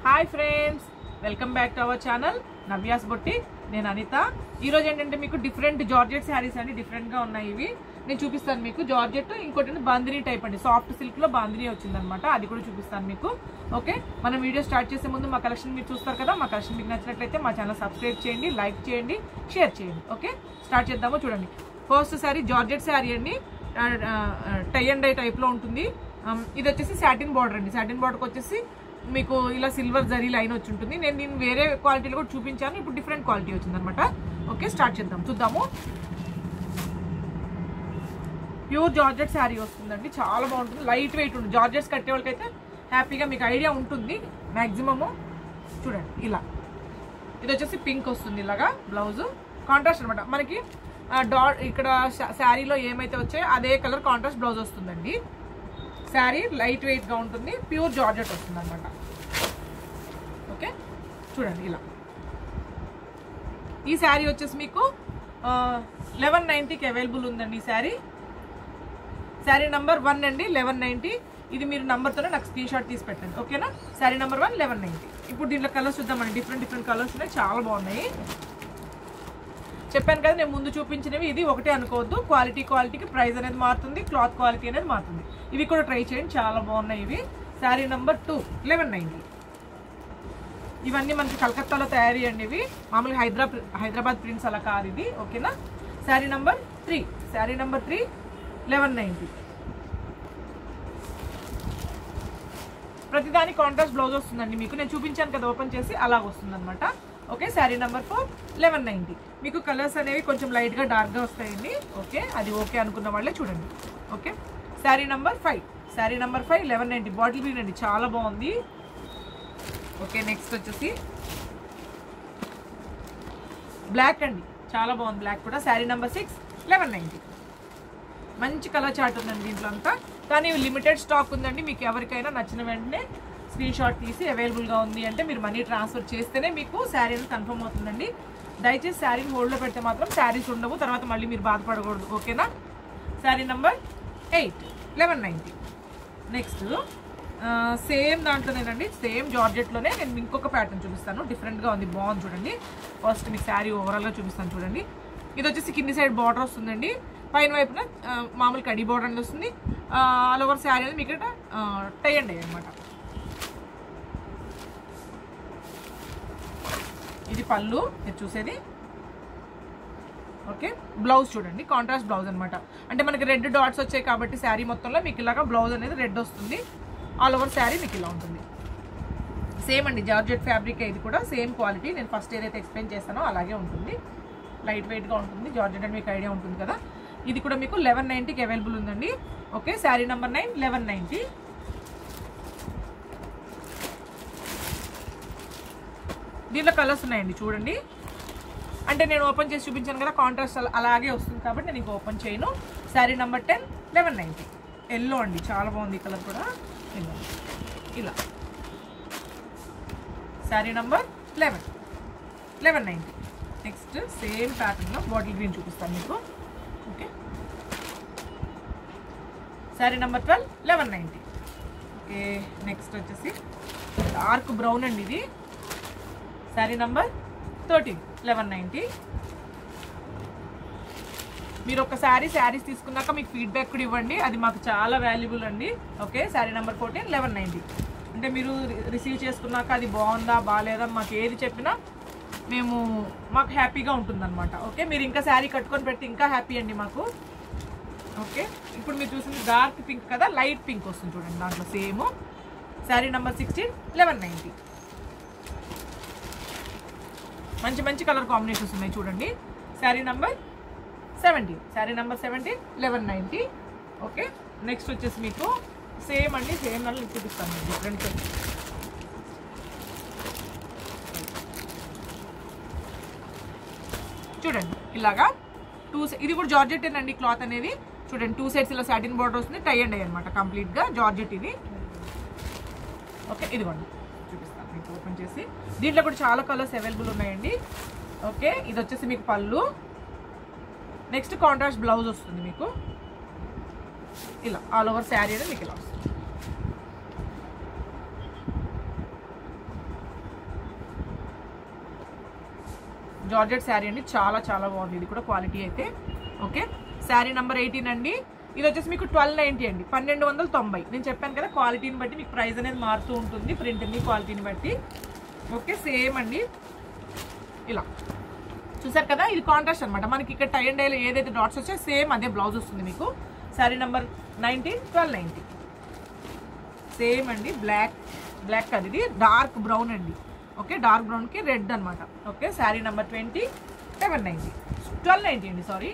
hi friends welcome back to our channel Navya's Botti నేను అనిత ఈ రోజు ఏంటంటే మీకు డిఫరెంట్ జార్జెట్ శారీస్ అండి డిఫరెంట్ గా ఉన్నాయి ఇవి నేను చూపిస్తాను మీకు జార్జెట్ ఇంకోటి బాందిని టైప్ అండి సాఫ్ట్ సిల్క్ లో బాందిని వచ్చిందనమాట అది కూడా చూపిస్తాను మీకు ఓకే మనం వీడియో స్టార్ట్ చేసే ముందు మా కలెక్షన్ మీరు చూస్తారు కదా మా కలెక్షన్ మీకు నచ్చినట్లయితే మా ఛానల్ సబ్స్క్రైబ్ చేయండి లైక్ చేయండి షేర్ చేయండి ఓకే స్టార్ట్ చేద్దామో చూడండి ఫస్ట్ శారీ జార్జెట్ శారీ అండి టై అండ్ డై టైప్లో ఉంటుంది Um, ఇది వచ్చేసి సాటిన్ బార్డర్ అండి సాటిన్ బార్డర్కి వచ్చేసి మీకు ఇలా సిల్వర్ జరీ లైన్ వచ్చి ఉంటుంది నేను దీన్ని వేరే క్వాలిటీలో కూడా చూపించాను ఇప్పుడు డిఫరెంట్ క్వాలిటీ వచ్చింది అనమాట ఓకే స్టార్ట్ చేద్దాం చూద్దాము ప్యూర్ జార్జెట్ శారీ వస్తుందండి చాలా బాగుంటుంది లైట్ వెయిట్ ఉంటుంది జార్జెట్స్ కట్టే వాళ్ళకైతే హ్యాపీగా మీకు ఐడియా ఉంటుంది మ్యాక్సిమము చూడండి ఇలా ఇది వచ్చేసి పింక్ వస్తుంది ఇలాగా బ్లౌజ్ కాంట్రాస్ట్ అనమాట మనకి డాట్ ఇక్కడ శారీలో ఏమైతే వచ్చాయో అదే కలర్ కాంట్రాస్ట్ బ్లౌజ్ వస్తుందండి శారీ లైట్ వెయిట్ గా ఉంటుంది ప్యూర్ జార్జెట్ వస్తుంది అనమాట ఓకే చూడండి ఇలా ఈ శారీ వచ్చేసి మీకు లెవెన్ నైంటీకి అవైలబుల్ ఉందండి ఈ శారీ శారీ నంబర్ వన్ అండి లెవెన్ నైంటీ ఇది మీరు నంబర్తోనే నాకు స్క్రీన్ షాట్ తీసి పెట్టండి ఓకేనా sari number one eleven ninety ఇప్పుడు దీంట్లో కలర్స్ చూద్దామండి డిఫరెంట్ డిఫరెంట్ కలర్స్ ఉన్నాయి చాలా బాగున్నాయి చెప్పాను కదా నేను ముందు చూపించినవి ఇది ఒకటే అనుకోవద్దు క్వాలిటీ క్వాలిటీకి ప్రైస్ అనేది మారుతుంది క్లాత్ క్వాలిటీ అనేది మారుతుంది ఇవి కూడా ట్రై చేయండి చాలా బాగున్నాయి ఇవి sari number two eleven ninety ఇవన్నీ మనకి కలకత్తాలో తయారీ అండి ఇవి మామూలుగా హైదరాబాద్ హైదరాబాద్ ప్రింట్స్ అలా కాదు ఇది ఓకేనా sari number three sari number three eleven ninety ప్రతిదాని కాంట్రాస్ట్ బ్లౌజ్ వస్తుందండి మీకు నేను చూపించాను కదా ఓపెన్ చేసి అలాగ వస్తుంది అనమాట okay sari number four eleven ninety మీకు కలర్స్ అనేవి కొంచెం లైట్గా డార్క్గా వస్తాయండి ఓకే అది ఓకే అనుకున్న వాళ్ళే చూడండి okay sari number five sari number five eleven ninety bottle green అండి చాలా బాగుంది ఓకే నెక్స్ట్ వచ్చేసి బ్లాక్ అండి చాలా బాగుంది బ్లాక్ కూడా sari number six eleven ninety మంచి కలర్ చార్ట్ ఉందండి దీంట్లో అంతా కానీ లిమిటెడ్ స్టాక్ ఉందండి మీకు ఎవరికైనా నచ్చిన వెంటనే స్క్రీన్ షాట్ తీసి అవైలబుల్గా ఉంది అంటే మీరు మనీ ట్రాన్స్ఫర్ చేస్తేనే మీకు శారీ అనేది కన్ఫర్మ్ అవుతుందండి దయచేసి శారీని హోల్డ్లో పెడితే మాత్రం శారీస్ ఉండవు తర్వాత మళ్ళీ మీరు బాధపడకూడదు ఓకేనా sari number eight eleven ninety next same దాంట్లోనేనండి సేమ్ జార్జెట్లోనే నేను ఇంకొక ప్యాటర్న్ చూపిస్తాను డిఫరెంట్గా ఉంది బాగుంది చూడండి ఫస్ట్ మీకు శారీ ఓవరాల్గా చూపిస్తాను చూడండి ఇది వచ్చేసి కింది సైడ్ బార్డర్ వస్తుందండి పైన వైపున ఆ, మామూలు కడి బార్డర్ అనేది వస్తుంది ఆల్ ఓవర్ శారీ అనేది మీకు ఇక్కడ టై అండ్ అనమాట ఇది పళ్ళు మీరు చూసేది ఓకే బ్లౌజ్ చూడండి కాంట్రాస్ట్ బ్లౌజ్ అనమాట అంటే మనకి రెడ్ డాట్స్ వచ్చాయి కాబట్టి శారీ మొత్తంలో మీకు ఇలాగా బ్లౌజ్ అనేది రెడ్ వస్తుంది ఆల్ ఓవర్ శారీ మీకు ఇలా ఉంటుంది సేమ్ అండి జార్జెట్ ఫ్యాబ్రిక్ ఇది కూడా సేమ్ క్వాలిటీ నేను ఫస్ట్ ఏదైతే ఎక్స్ప్లెయిన్ చేస్తానో అలాగే ఉంటుంది లైట్ వెయిట్గా ఉంటుంది జార్జెట్ అంటే మీకు ఐడియా ఉంటుంది కదా ఇది కూడా మీకు లెవెన్ నైంటీకి అవైలబుల్ ఉందండి okay sari number nine eleven ninety దీంట్లో కలర్స్ ఉన్నాయండి చూడండి అంటే నేను ఓపెన్ చేసి చూపించాను కదా కాంట్రాస్ట్ అలాగే వస్తుంది కాబట్టి నేను ఇంక ఓపెన్ చేయను sari number ten eleven ninety yellow అండి చాలా బాగుంది ఈ కలర్ కూడా ఎల్లో ఇలా sari number eleven eleven ninety next same ప్యాటర్న్లో బాటిల్ గ్రీన్ చూపిస్తాను మీకు okay sari number twelve eleven ninety okay next వచ్చేసి డార్క్ బ్రౌన్ అండి ఇది sari number thirteen eleven ninety మీరు ఒక శారీ శారీస్ తీసుకున్నాక మీకు ఫీడ్బ్యాక్ కూడా ఇవ్వండి అది మాకు చాలా వాల్యుబుల్ అండి okay sari number fourteen eleven ninety అంటే మీరు రిసీవ్ చేసుకున్నాక అది బాగుందా బాగాలేదా మాకు ఏది చెప్పినా మేము మాకు హ్యాపీగా ఉంటుందన్నమాట ఓకే మీరు ఇంకా శారీ కట్టుకొని పెడితే ఇంకా హ్యాపీ అండి మాకు ఓకే ఇప్పుడు మీరు చూసింది డార్క్ పింక్ కదా లైట్ పింక్ వస్తుంది చూడండి దాంట్లో same sari number sixteen eleven ninety మంచి మంచి కలర్ కాంబినేషన్స్ ఉన్నాయి చూడండి sari number seventeen sari number seventeen eleven ninety okay next వచ్చేసి మీకు సేమ్ అండి సేమ్ దాంట్లో చూపిస్తాను మీకు డిఫరెంట్ చూడండి ఇలాగా టూ ఇది కూడా జార్జెట్ అండి క్లాత్ అనేది చూడండి టూ సైడ్స్ ఇలా సాటిన్ బార్డర్ వస్తుంది టై అండ్ అయ్యి అనమాట కంప్లీట్గా జార్జెట్ ఇది ఓకే ఇదిగోండి చూపిస్తాను మీకు ఓపెన్ చేసి దీంట్లో కూడా చాలా కలర్స్ అవైలబుల్ ఉన్నాయండి ఓకే ఇది వచ్చేసి మీకు పళ్ళు నెక్స్ట్ కాంట్రాస్ట్ బ్లౌజ్ వస్తుంది మీకు ఇలా ఆల్ ఓవర్ శారీ అనేది మీకు ఇలా వస్తుంది జార్జెట్ శారీ అండి చాలా చాలా బాగుంది ఇది కూడా క్వాలిటీ అయితే ఓకే శారీ నెంబర్ ఎయిటీన్ అండి ఇది వచ్చేసి మీకు ట్వెల్వ్ నైంటీ అండి పన్నెండు వందల తొంభై నేను చెప్పాను కదా క్వాలిటీని బట్టి మీకు ప్రైస్ అనేది మారుతూ ఉంటుంది ప్రింట్ని క్వాలిటీని బట్టి ఓకే సేమ్ అండి ఇలా చూసారు కదా ఇది కాంట్రాస్ట్ అనమాట మనకి ఇక్కడ టై అండ్ డైలో ఏదైతే డాట్స్ వచ్చాయో సేమ్ అదే బ్లౌజ్ వస్తుంది మీకు sari number nineteen twelve ninety same అండి బ్లాక్ బ్లాక్ కాదు ఇది డార్క్ బ్రౌన్ అండి ఓకే డార్క్ బ్రౌన్కి రెడ్ అనమాట okay sari number twenty seven ninety twelve ninety అండి sorry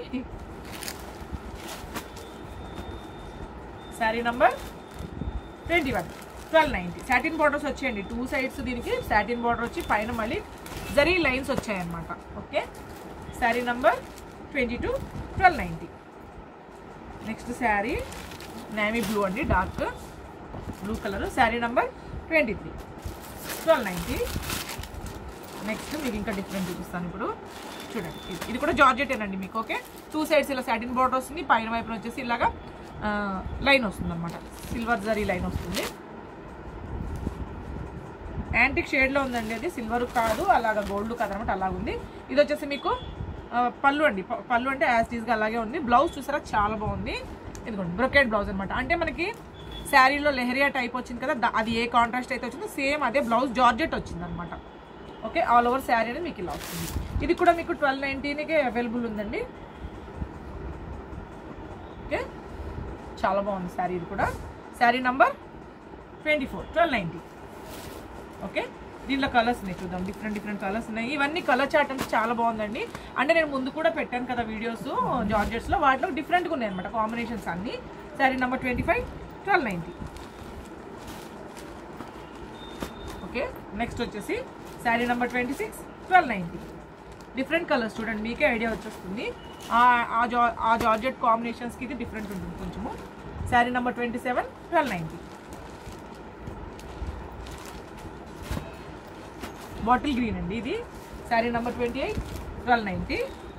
sari number twenty one twelve ninety satin borders వచ్చాయండి టూ సైడ్స్ దీనికి సాటిన్ బార్డర్ వచ్చి పైన మళ్ళీ జరీ లైన్స్ వచ్చాయన్నమాట okay sari number twenty two twelve ninety next sari నేమీ బ్లూ అండి dark blue colour sari number twenty three twelve ninety next మీకు ఇంకా డిఫరెంట్ చూపిస్తాను ఇప్పుడు చూడండి ఇది- ఇది కూడా జార్జెట్ అండి మీకు ఓకే టూ సైడ్స్ ఇలా సాటిన్ బార్డర్ వస్తుంది పైన వైపున వచ్చేసి ఇలాగా లైన్ వస్తుంది అనమాట సిల్వర్ జరీ లైన్ వస్తుంది యాంటిక్ షేడ్లో ఉందండి అది సిల్వర్ కాదు అలాగ గోల్డ్ కాదు అనమాట అలాగ ఉంది ఇది వచ్చేసి మీకు ఆ, పళ్ళు అండి ప- పళ్ళు అంటే యాజ్ టీజ్గా అలాగే ఉంది బ్లౌజ్ చూసారా చాలా బాగుంది ఇదిగోండి బ్రొకెట్ బ్లౌజ్ అనమాట అంటే మనకి శారీలో లెహరియా టైప్ వచ్చింది కదా దా- అది ఏ కాంట్రాస్ట్ అయితే వచ్చిందో సేమ్ అదే బ్లౌజ్ జార్జెట్ వచ్చింది అనమాట ఓకే ఆల్ ఓవర్ శారీ అనేది మీకు ఇలా వస్తుంది ఇది కూడా మీకు ట్వెల్వ్ నైన్టీన్కి అవైలబుల్ ఉందండి ఓకే చాలా బాగుంది శారీ ఇది కూడా sari number twenty four twelve ninety okay దీంట్లో కలర్స్ ఉన్నాయి చూద్దాం డిఫరెంట్ డిఫరెంట్ కలర్స్ ఉన్నాయి ఇవన్నీ కలర్ చార్ట్ అంటే చాలా బాగుందండి అంటే నేను ముందు కూడా పెట్టాను కదా వీడియోస్ జార్జెట్స్లో వాటిలో డిఫరెంట్గా ఉన్నాయి అనమాట కాంబినేషన్స్ అన్ని sari number twenty five twelve ninety okay next వచ్చేసి sari number twenty six twelve ninety different colours చూడండి మీకే ఐడియా వచ్చేస్తుంది ఆ- ఆ జా ఆ జార్జెట్ కాంబినేషన్స్కి ఇది డిఫరెంట్ ఉంటుంది కొంచెము sari number twenty seven twelve ninety bottle green అండి ఇది sari number twenty eight twelve ninety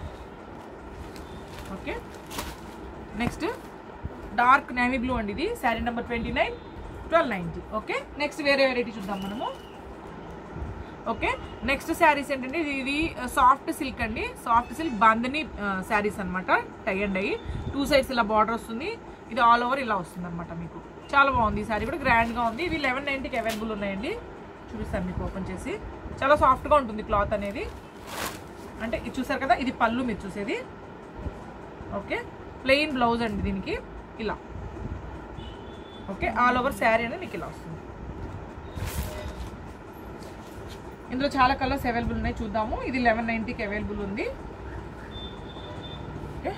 okay next dark navy blue అండి ఇది sari number twenty nine twelve ninety okay next వేరే వెరైటీ చూద్దాం మనము ఓకే నెక్స్ట్ శారీస్ ఏంటంటే ఇది ఇది సాఫ్ట్ సిల్క్ అండి సాఫ్ట్ సిల్క్ బాందని శారీస్ అనమాట టై అండ్ అయ్యి టూ సైడ్స్ ఇలా బార్డర్ వస్తుంది ఇది ఆల్ ఓవర్ ఇలా వస్తుంది అనమాట మీకు చాలా బాగుంది ఈ శారీ కూడా గ్రాండ్గా ఉంది ఇవి లెవెన్ నైంటీకి అవైలబుల్ ఉన్నాయండి చూపిస్తాను మీకు ఓపెన్ చేసి చాలా సాఫ్ట్గా ఉంటుంది క్లాత్ అనేది అంటే ఇది చూసారు కదా ఇది పళ్ళు మీరు చూసేది ఓకే ప్లెయిన్ బ్లౌజ్ అండి దీనికి ఇలా ఓకే ఆల్ ఓవర్ శారీ అనేది మీకు ఇలా వస్తుంది ఇందులో చాలా కలర్స్ అవైలబుల్ ఉన్నాయి చూద్దాము ఇది లెవెన్ నైంటీకి అవైలబుల్ ఉంది ఓకే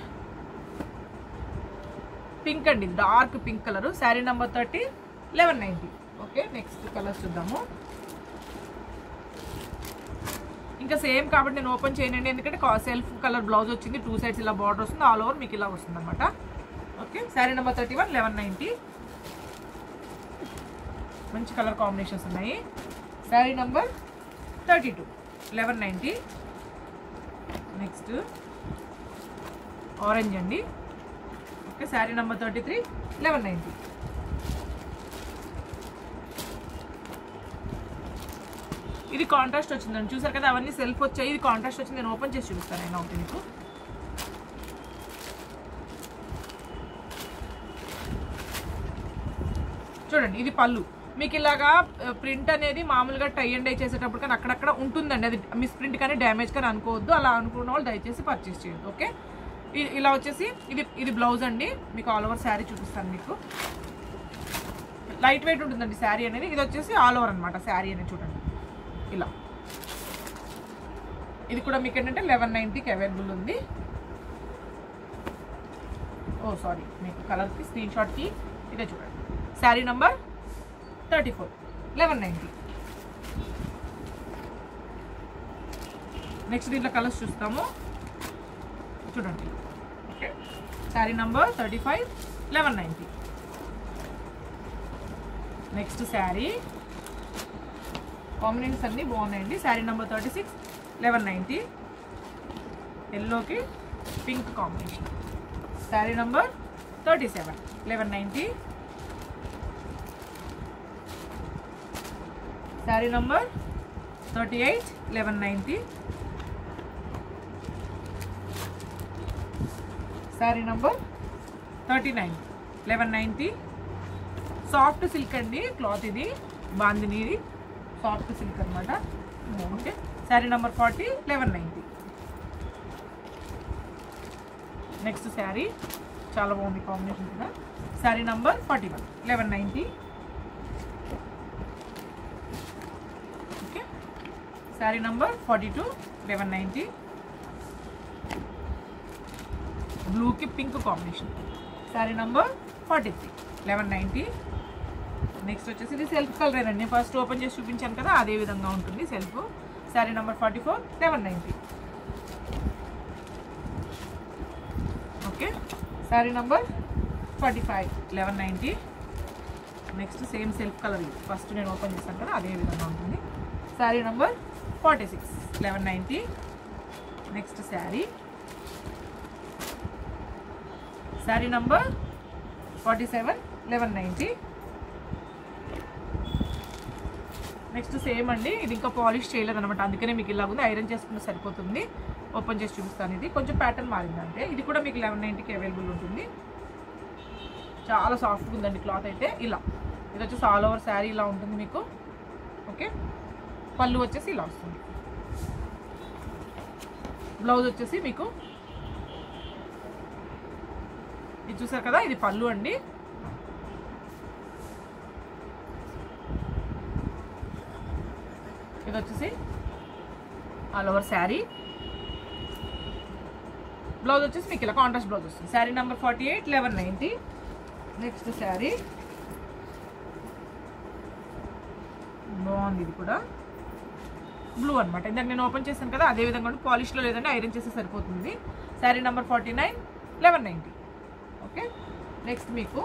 పింక్ అండి dark pink colour sari number thirty eleven ninety okay next colours చూద్దాము ఇంకా సేమ్ కాబట్టి నేను ఓపెన్ చేయనండి ఎందుకంటే సెల్ఫ్ కలర్ బ్లౌజ్ వచ్చింది టూ సైడ్స్ ఇలా బార్డర్ వస్తుంది ఆల్ ఓవర్ మీకు ఇలా వస్తుంది అనమాట okay sari number thirty one eleven ninety మంచి కలర్ కాంబినేషన్స్ ఉన్నాయి sari number thirty two eleven ninety next orange అండి okay sari number thirty three eleven ninety ఇది కాంట్రాస్ట్ వచ్చిందండి చూసారు కదా అవన్నీ సెల్ఫ్ వచ్చాయి ఇది కాంట్రాస్ట్ వచ్చింది నేను ఓపెన్ చేసి చూపిస్తాను అయినా ఒకటి మీకు చూడండి ఇది పళ్ళు మీకు ఇలాగా ప్రింట్ అనేది మామూలుగా టై అండ్ డై చేసేటప్పుడు కానీ అక్కడక్కడ ఉంటుందండి అది మిస్ ప్రింట్ కానీ డ్యామేజ్ కానీ అనుకోవద్దు అలా అనుకున్న వాళ్ళు దయచేసి పర్చేస్ చేయండి ఓకే ఇ- ఇలా వచ్చేసి ఇది ఇది బ్లౌజ్ అండి మీకు ఆల్ ఓవర్ శారీ చూపిస్తాను మీకు లైట్ వెయిట్ ఉంటుందండి శారీ అనేది ఇది వచ్చేసి ఆల్ ఓవర్ అనమాట శారీ అనేది చూడండి ఇలా ఇది కూడా మీకు ఏంటంటే లెవెన్ నైంటీకి అవైలబుల్ ఉంది ఓ సారీ మీకు కలర్కి స్క్రీన్ షాట్కి ఇదే చూడండి sari number thirty four eleven ninety next దీంట్లో కలర్స్ చూస్తాము చూడండి okay sari number thirty five eleven ninety next sari combinations అన్నీ బాగున్నాయండి sari number thirty six eleven ninety ఎల్లోకి pink combination sari number thirty seven eleven ninety sari number thirty eight eleven ninety sari number thirty nine eleven ninety soft silk అండి cloth ఇది బాందిని ఇది soft silk అనమాట okay sari number forty eleven ninety next sari చాలా బాగుంది combination కూడా sari number forty one eleven ninety okay sari number forty two eleven ninety బ్లూకి pink combination sari number forty three eleven ninety next వచ్చేసి ఇది సెల్ఫ్ కలర్ అండి ఫస్ట్ ఓపెన్ చేసి చూపించాను కదా అదే విధంగా ఉంటుంది self sari number forty four eleven ninety okay sari number forty five eleven ninety next same self colour ఇది ఫస్ట్ నేను ఓపెన్ చేశాను కదా అదే విధంగా ఉంటుంది sari number forty six eleven ninety next sari sari number forty seven eleven ninety next same అండి ఇది ఇంకా పాలిష్ చేయలేదు అనమాట అందుకనే మీకు ఇలా ఉంది ఐరన్ చేసుకుంటే సరిపోతుంది ఓపెన్ చేసి చూపిస్తాను ఇది కొంచెం ప్యాటర్న్ మారింది అంతే ఇది కూడా మీకు లెవెన్ నైంటీకి అవైలబుల్ ఉంటుంది చాలా సాఫ్ట్గా ఉందండి క్లాత్ అయితే ఇలా ఇది వచ్చేసి ఆల్ ఓవర్ శారీ ఇలా ఉంటుంది మీకు ఓకే పళ్ళు వచ్చేసి ఇలా వస్తుంది బ్లౌజ్ వచ్చేసి మీకు ఇది చూసారు కదా ఇది పళ్ళు అండి ఇది వచ్చేసి ఆల్ ఓవర్ శారీ బ్లౌజ్ వచ్చేసి మీకు ఇలా కాంట్రాస్ట్ బ్లౌజ్ వస్తుంది sari number forty eight eleven ninety next sari బాగుంది ఇది కూడా బ్లూ అనమాట ఇందాక నేను ఓపెన్ చేశాను కదా అదే విధంగా ఉండి పాలిష్లో లేదంటే ఐరన్ చేస్తే సరిపోతుంది sari number forty nine eleven ninety okay next మీకు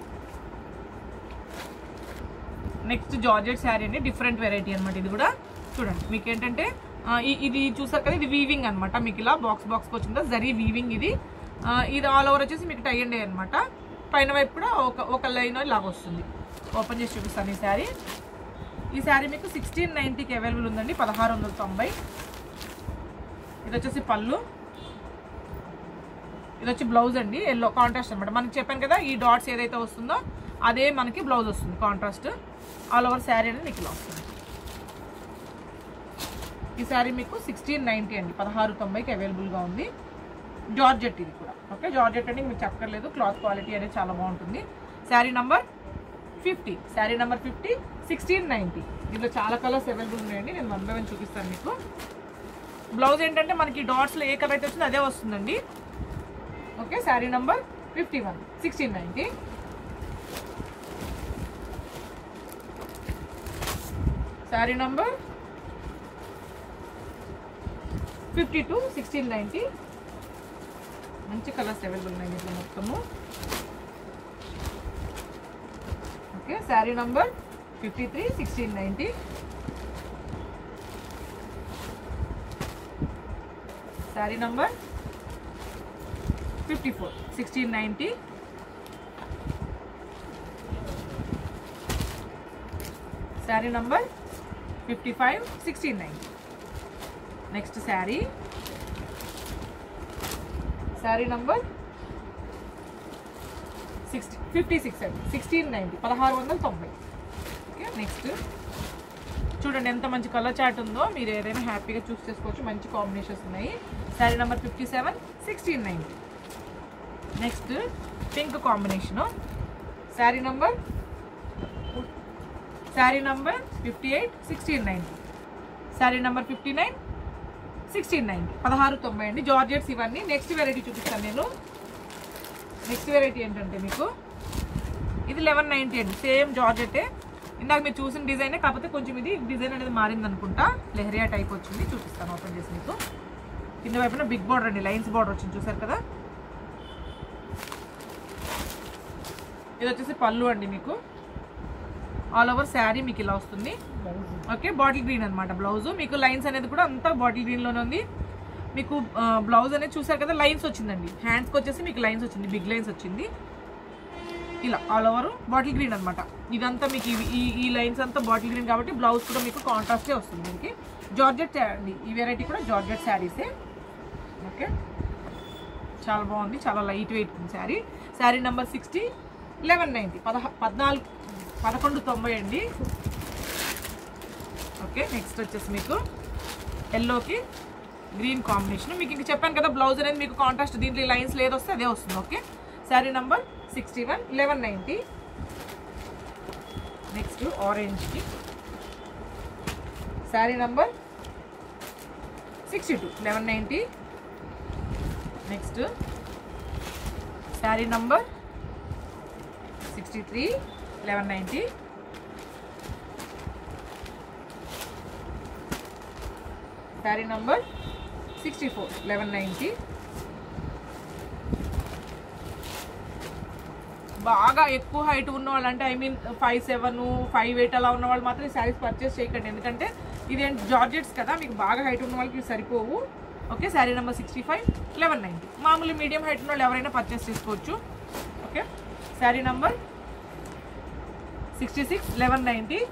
నెక్స్ట్ జార్జెట్ శారీ అండి డిఫరెంట్ వెరైటీ అనమాట ఇది కూడా చూడండి మీకు ఏంటంటే ఆ, ఈ- ఇది చూసారు కదా ఇది వీవింగ్ అనమాట మీకు ఇలా బాక్స్ బాక్స్కి వచ్చిందా జరీ వీవింగ్ ఇది ఆ, ఇది ఆల్ ఓవర్ వచ్చేసి మీకు టై అండ్ అనమాట పైన వైపు కూడా ఒక ఒక లైన్ లాగా వస్తుంది ఓపెన్ చేసి చూపిస్తాను ఈ శారీ ఈ శారీ మీకు సిక్స్టీన్ నైంటీకి అవైలబుల్ ఉందండి పదహారు వందల తొంభై ఇది వచ్చేసి పళ్ళు ఇది వచ్చి బ్లౌజ్ అండి ఎల్లో కాంట్రాస్ట్ అనమాట మనకి చెప్పాను కదా ఈ డాట్స్ ఏదైతే వస్తుందో అదే మనకి బ్లౌజ్ వస్తుంది కాంట్రాస్ట్ ఆల్ ఓవర్ శారీ అనేది మీకు ఇలా వస్తుంది ఈ శారీ మీకు సిక్స్టీన్ నైంటీ అండి పదహారు తొంభైకి అవైలబుల్గా ఉంది జార్జెట్ ఇది కూడా ఓకే జార్జెట్ అంటే మీకు చెప్పక్కర్లేదు క్లాత్ క్వాలిటీ అనేది చాలా బాగుంటుంది sari number fifty sari number fifty sixteen ninety దీంట్లో చాలా కలర్స్ అవైలబుల్ ఉన్నాయండి నేను వన్ బై వన్ చూపిస్తాను మీకు బ్లౌజ్ ఏంటంటే మనకి డాట్స్లో ఏ కలర్ అయితే వచ్చిందో అదే వస్తుందండి okay sari number fifty one sixteen ninety sari number fifty two sixteen ninety మంచి కలర్స్ అవైలబుల్ ఉన్నాయి ఇట్లా మొత్తము okay sari number fifty three sixteen ninety sari number fifty four sixteen ninety sari number fifty five sixteen ninety next sari sari number sixty fifty six అండి sixteen ninety పదహారు వందల తొంభై okay next చూడండి ఎంత మంచి కలర్ చార్ట్ ఉందో మీరు ఏదైనా హ్యాపీగా చూస్ చేసుకోవచ్చు మంచి కాంబినేషన్స్ ఉన్నాయి sari number fifty seven sixteen ninety next pink combination sari number sari number fifty eight sixteen ninety sari number fifty nine sixteen ninety పదహారు తొంభై అండి జార్జెట్స్ ఇవన్నీ నెక్స్ట్ వెరైటీ చూపిస్తాను నేను నెక్స్ట్ వెరైటీ ఏంటంటే మీకు ఇది లెవెన్ నైంటీ అండి సేమ్ జార్జెటే ఇందాక మీరు చూసిన డిజైనే కాకపోతే కొంచెం ఇది డిజైన్ అనేది మారింది అనుకుంటా లెహరియా టైప్ వచ్చింది చూపిస్తాను ఓపెన్ చేసి మీకు కింద వైపున బిగ్ బార్డర్ అండి లైన్స్ బార్డర్ వచ్చింది చూసారు కదా ఇది వచ్చేసి పళ్ళు అండి మీకు ఆల్ ఓవర్ శారీ మీకు ఇలా వస్తుంది ఓకే బాటిల్ గ్రీన్ అనమాట బ్లౌజ్ మీకు లైన్స్ అనేది కూడా అంతా బాటిల్ గ్రీన్లోనే ఉంది మీకు బ్లౌజ్ అనేది చూసారు కదా లైన్స్ వచ్చిందండి హ్యాండ్స్కి వచ్చేసి మీకు లైన్స్ వచ్చింది బిగ్ లైన్స్ వచ్చింది ఇలా ఆల్ ఓవర్ బాటిల్ గ్రీన్ అనమాట ఇదంతా మీకు ఇవి- ఈ ఈ లైన్స్ అంతా బాటిల్ గ్రీన్ కాబట్టి బ్లౌజ్ కూడా మీకు కాంట్రాస్టే వస్తుంది దీనికి జార్జెట్ అండి ఈ వెరైటీ కూడా జార్జెట్ శారీసే ఓకే చాలా బాగుంది చాలా లైట్ వెయిట్ ఉంది sari sari number sixty eleven ninety పదహ పద్నాలుగు పదకొండు తొంభై అండి ఓకే నెక్స్ట్ వచ్చేసి మీకు ఎల్లోకి గ్రీన్ కాంబినేషన్ మీకు ఇంక చెప్పాను కదా బ్లౌజ్ అనేది మీకు కాంట్రాస్ట్ దీంట్లో లైన్స్ లేదు వస్తే అదే వస్తుంది okay sari number sixty one eleven ninety next ఆరెంజ్కి sari number sixty two eleven ninety next sari number sixty three eleven ninety sari number sixty four eleven ninety బాగా ఎక్కువ హైట్ ఉన్న వాళ్ళు అంటే I mean five seven five eight అలా ఉన్న వాళ్ళు మాత్రం ఈ శారీస్ పర్చేస్ చేయకండి ఎందుకంటే ఇది జార్జెట్స్ కదా మీకు బాగా హైట్ ఉన్న వాళ్ళకి ఇవి సరిపోవు okay sari number sixty five eleven ninety మామూలు మీడియం హైట్ ఉన్న వాళ్ళు ఎవరైనా పర్చేస్ చేసుకోవచ్చు okay sari number sixty six eleven ninety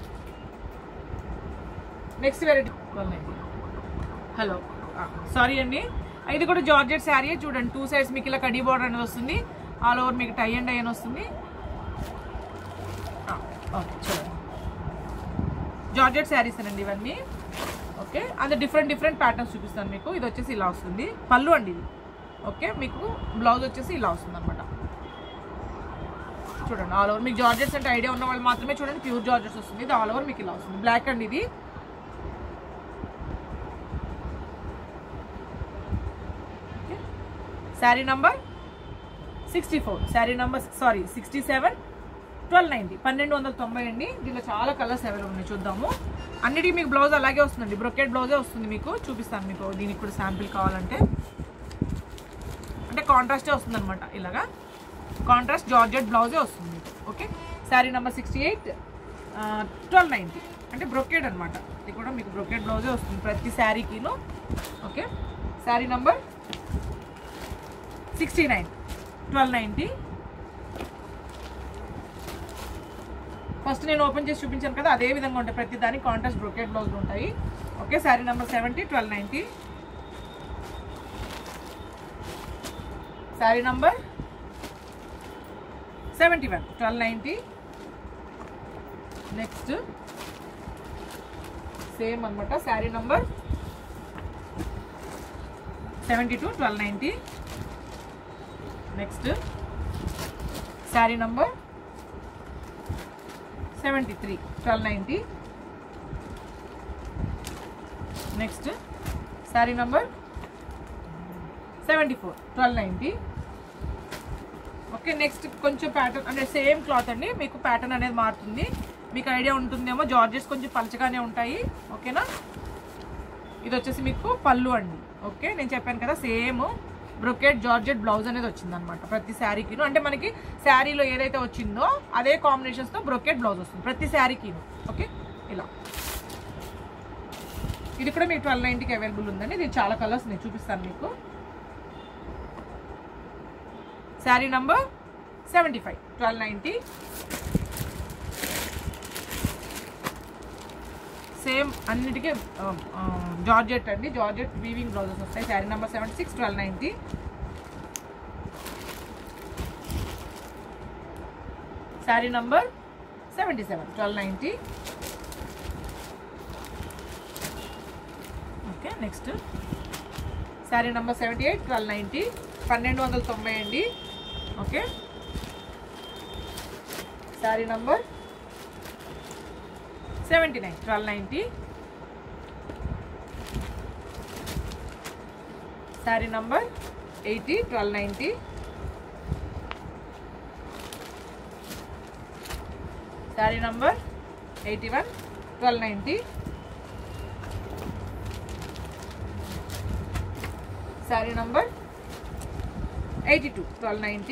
next variety twelve ninety hello sorry అండి ఇది కూడా జార్జెట్ శారీ చూడండి టూ సైడ్స్ మీకు ఇలా కడీ బార్డర్ అనేది వస్తుంది ఆల్ ఓవర్ మీకు టై అండ్ అని వస్తుంది ఓకే చూడండి జార్జెట్ శారీస్ అండి ఇవన్నీ ఓకే అది డిఫరెంట్ డిఫరెంట్ ప్యాటర్న్స్ చూపిస్తాను మీకు ఇది వచ్చేసి ఇలా వస్తుంది పళ్ళు అండి ఇది ఓకే మీకు బ్లౌజ్ వచ్చేసి ఇలా వస్తుంది అనమాట చూడండి ఆల్ ఓవర్ మీకు జార్జెట్స్ అంటే ఐడియా ఉన్న వాళ్ళు మాత్రమే చూడండి ప్యూర్ జార్జెట్స్ వస్తుంది ఇది ఆల్ ఓవర్ మీకు ఇలా వస్తుంది బ్లాక్ అండి ఇది sari number sixty four sari number sorry sixty seven twelve ninety పన్నెండు వందల తొంభై అండి దీనిలో చాలా కలర్స్ అవైలబుల్ ఉన్నాయి చూద్దాము అన్నిటికీ మీకు బ్లౌజ్ అలాగే వస్తుందండి బ్రొకెట్ బ్లౌజే వస్తుంది మీకు చూపిస్తాను మీకు దీనికి కూడా శాంపిల్ కావాలంటే అంటే కాంట్రాస్టే వస్తుంది అనమాట ఇలాగా కాంట్రాస్ట్ జార్జెట్ బ్లౌజే వస్తుంది మీకు okay sari number sixty eight twelve ninety అంటే బ్రొకెట్ అనమాట ఇది కూడా మీకు బ్రొకెట్ బ్లౌజే వస్తుంది ప్రతి శారీకిను okay sari number sixty nine twelve ninety first నేను ఓపెన్ చేసి చూపించాను కదా అదే విధంగా ఉంటాయి ప్రతి దానికి కాంట్రాస్ట్ బ్రొకెట్ బ్లౌజ్ ఉంటాయి okay sari number seventy twelve ninety sari number seventy one twelve ninety next same అనమాట sari number seventy two twelve ninety next sari number seventy three twelve ninety next sari number seventy four twelve ninety okay next కొంచెం pattern అంటే same cloth అండి మీకు pattern అనేది మారుతుంది మీకు idea ఉంటుందేమో జార్జెస్ కొంచెం పలచగానే ఉంటాయి ఓకేనా ఇది వచ్చేసి మీకు పళ్ళు అండి ఓకే నేను చెప్పాను కదా సేమ్ బ్రొకెట్ జార్జెట్ బ్లౌజ్ అనేది వచ్చింది అనమాట ప్రతి శారీకిను అంటే మనకి శారీలో ఏదైతే వచ్చిందో అదే కాంబినేషన్స్తో బ్రొకెట్ బ్లౌజ్ వస్తుంది ప్రతి శారీకిను ఓకే ఇలా ఇది కూడా మీకు ట్వెల్వ్ నైంటీకి అవైలబుల్ ఉందండి ఇది చాలా కలర్స్ నేను చూపిస్తాను మీకు sari number seventy five twelve ninety same అన్నిటికీ జార్జెట్ అండి జార్జెట్ వీవింగ్ బ్లౌజెస్ వస్తాయి sari number seventy six twelve ninety sari number seventy seven twelve ninety okay next sari number seventy eight twelve ninety పన్నెండు వందల తొంభై అండి okay sari number seventy nine twelve ninety sari number eighty twelve ninety sari number eighty one twelve ninety sari number eighty two twelve ninety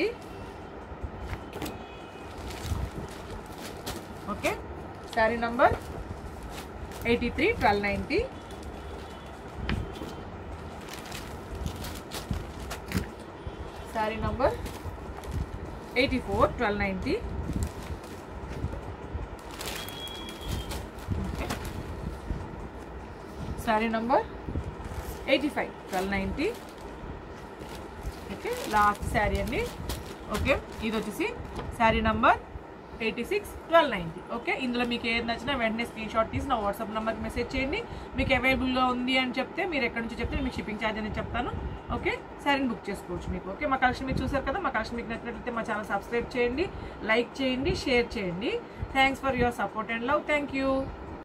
okay sari number eighty three twelve ninety sari number eighty four twelve ninety okay sari number eighty five twelve ninety okay okay last sari అండి okay ఇది వచ్చేసి sari number eighty six twelve ninety okay ఇందులో మీకు ఏది నచ్చినా వెంటనే screen shot తీసి నా వాట్సాప్ నెంబర్కి మెసేజ్ చేయండి మీకు అవైలబుల్గా ఉంది అని చెప్తే మీరు ఎక్కడి నుంచి చెప్తే మీకు షిప్పింగ్ ఛార్జ్ అనేది చెప్తాను ఓకే శారీని బుక్ చేసుకోవచ్చు మీకు ఓకే మా కలెక్షన్ మీరు చూసారు కదా మా కలెక్షన్ మీకు నచ్చినట్లయితే మా ఛానల్ సబ్స్క్రైబ్ చేయండి లైక్ చేయండి షేర్ చేయండి thanks for your support and love thank you